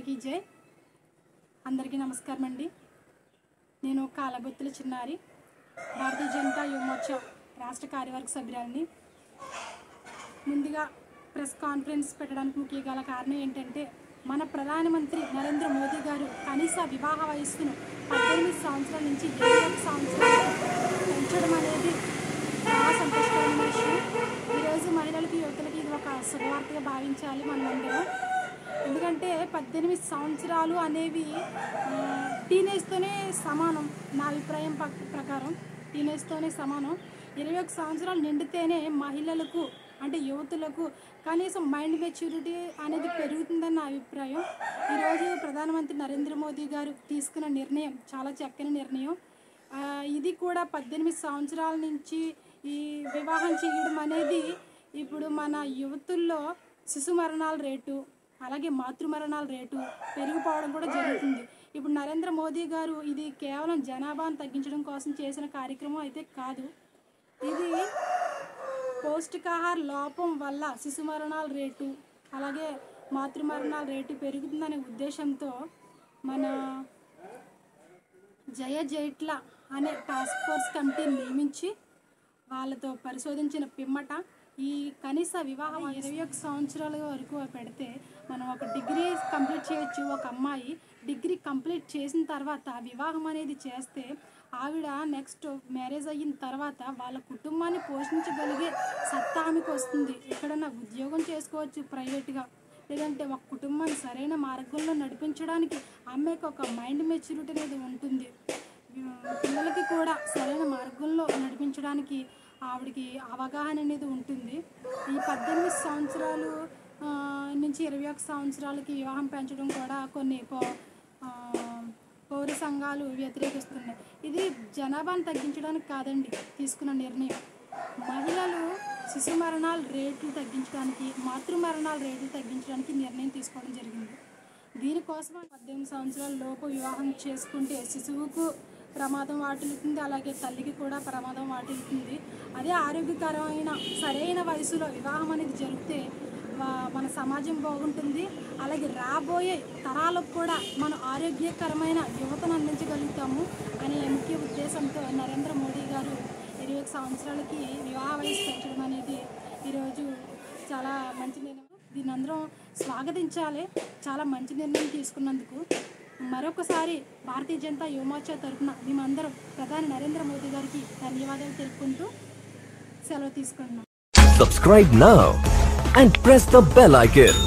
మాతాకి జై అందరికీ నమస్కారం అండి నేను కాలబొత్తుల చిన్నారి భారతీయ జనతా యువమోర్చా రాష్ట్ర కార్యవర్గ సభ్యురాలిని ముందుగా ప్రెస్ కాన్ఫరెన్స్ పెట్టడానికి ముఖ్య గల కారణం ఏంటంటే మన ప్రధానమంత్రి నరేంద్ర మోదీ గారు కనీస వివాహ వయస్సును పద్దెనిమిది సంవత్సరాల నుంచి ఇరవై ఒక సంవత్సరాలు పెంచడం అనేది చాలా సంతోషకరమైన విషయం ఈరోజు మహిళలకి యువతలకి ఇది ఒక శుభవార్తగా భావించాలి మనమందరం ఎందుకంటే పద్దెనిమిది సంవత్సరాలు అనేవి ఆ, టీనేజ్తోనే సమానం నా అభిప్రాయం పక్- ప్రకారం టీనేజ్తోనే సమానం ఇరవై ఒక సంవత్సరాలు నిండితేనే మహిళలకు అంటే యువతులకు కనీసం మైండ్ మెచ్యూరిటీ అనేది పెరుగుతుందని నా అభిప్రాయం ఈరోజు ప్రధానమంత్రి నరేంద్ర మోదీ గారు తీసుకున్న నిర్ణయం చాలా చక్కని నిర్ణయం ఆ, ఇది కూడా పద్దెనిమిది సంవత్సరాల నుంచి ఈ వివాహం చేయడం అనేది ఇప్పుడు మన యువతుల్లో శిశు మరణాల రేటు అలాగే మాతృ మరణాల రేటు పెరిగిపోవడం కూడా జరుగుతుంది ఇప్పుడు నరేంద్ర మోదీ గారు ఇది కేవలం జనాభాను తగ్గించడం కోసం చేసిన కార్యక్రమం అయితే కాదు ఇది పౌష్టికాహార లోపం వల్ల శిశు మరణాల రేటు అలాగే మాతృ మరణాల రేటు పెరుగుతుందనే ఉద్దేశంతో మన జయ జైట్ల అనే టాస్క్ ఫోర్స్ కమిటీని నియమించి వాళ్ళతో పరిశోధించిన పిమ్మట ఈ కనీస వివాహం ఇరవై ఒక సంవత్సరాల వరకు పెడితే మనం ఒక డిగ్రీ కంప్లీట్ చేయొచ్చు ఒక అమ్మాయి డిగ్రీ కంప్లీట్ చేసిన తర్వాత వివాహం అనేది చేస్తే ఆవిడ నెక్స్ట్ మ్యారేజ్ అయిన తర్వాత వాళ్ళ కుటుంబాన్ని పోషించగలిగే సత్తా ఆమెకు వస్తుంది ఎక్కడన్నా ఉద్యోగం చేసుకోవచ్చు ప్రైవేట్గా లేదంటే ఒక కుటుంబాన్ని సరైన మార్గంలో నడిపించడానికి అమ్మాయికి ఒక మైండ్ మెచ్యూరిటీ అనేది ఉంటుంది పిల్లలకి కూడా సరైన మార్గంలో నడిపించడానికి ఆవిడకి అవగాహన అనేది ఉంటుంది ఈ పద్దెనిమిది సంవత్సరాలు ఆ, నుంచి ఇరవై ఒక సంవత్సరాలకి వివాహం పెంచడం కూడా కొన్ని పౌ- ఆ, పౌర సంఘాలు వ్యతిరేకిస్తున్నాయి ఇది జనాభాను తగ్గించడానికి కాదండి తీసుకున్న నిర్ణయం మహిళలు శిశు మరణాల రేట్లు తగ్గించడానికి మాతృ మరణాల రేట్లు తగ్గించడానికి నిర్ణయం తీసుకోవడం జరిగింది దీనికోసం పద్దెనిమిది సంవత్సరాల లోపు వివాహం చేసుకుంటే శిశువుకు ప్రమాదం వాటిల్లుతుంది అలాగే తల్లికి కూడా ప్రమాదం వాటిల్లుతుంది అదే ఆరోగ్యకరమైన సరైన వయసులో వివాహం అనేది జరిగితే వా- మన సమాజం బాగుంటుంది అలాగే రాబోయే తరాలకు కూడా మనం ఆరోగ్యకరమైన యువతను అందించగలుగుతాము అనే ముఖ్య ఉద్దేశంతో నరేంద్ర మోడీ గారు ఇరవై ఒక సంవత్సరాలకి వివాహ వయసు పెంచడం అనేది ఈరోజు చాలా మంచి నిర్ణయం దీన్ని అందరం స్వాగతించాలి చాలా మంచి నిర్ణయం తీసుకున్నందుకు మరొకసారి భారతీయ జనతా యువమోర్చా తరఫున మేమందరం ప్రధాని నరేంద్ర మోదీ గారికి ధన్యవాదాలు తెలుపుకుంటూ సెలవు తీసుకుంటున్నాం Subscribe now and press the bell icon.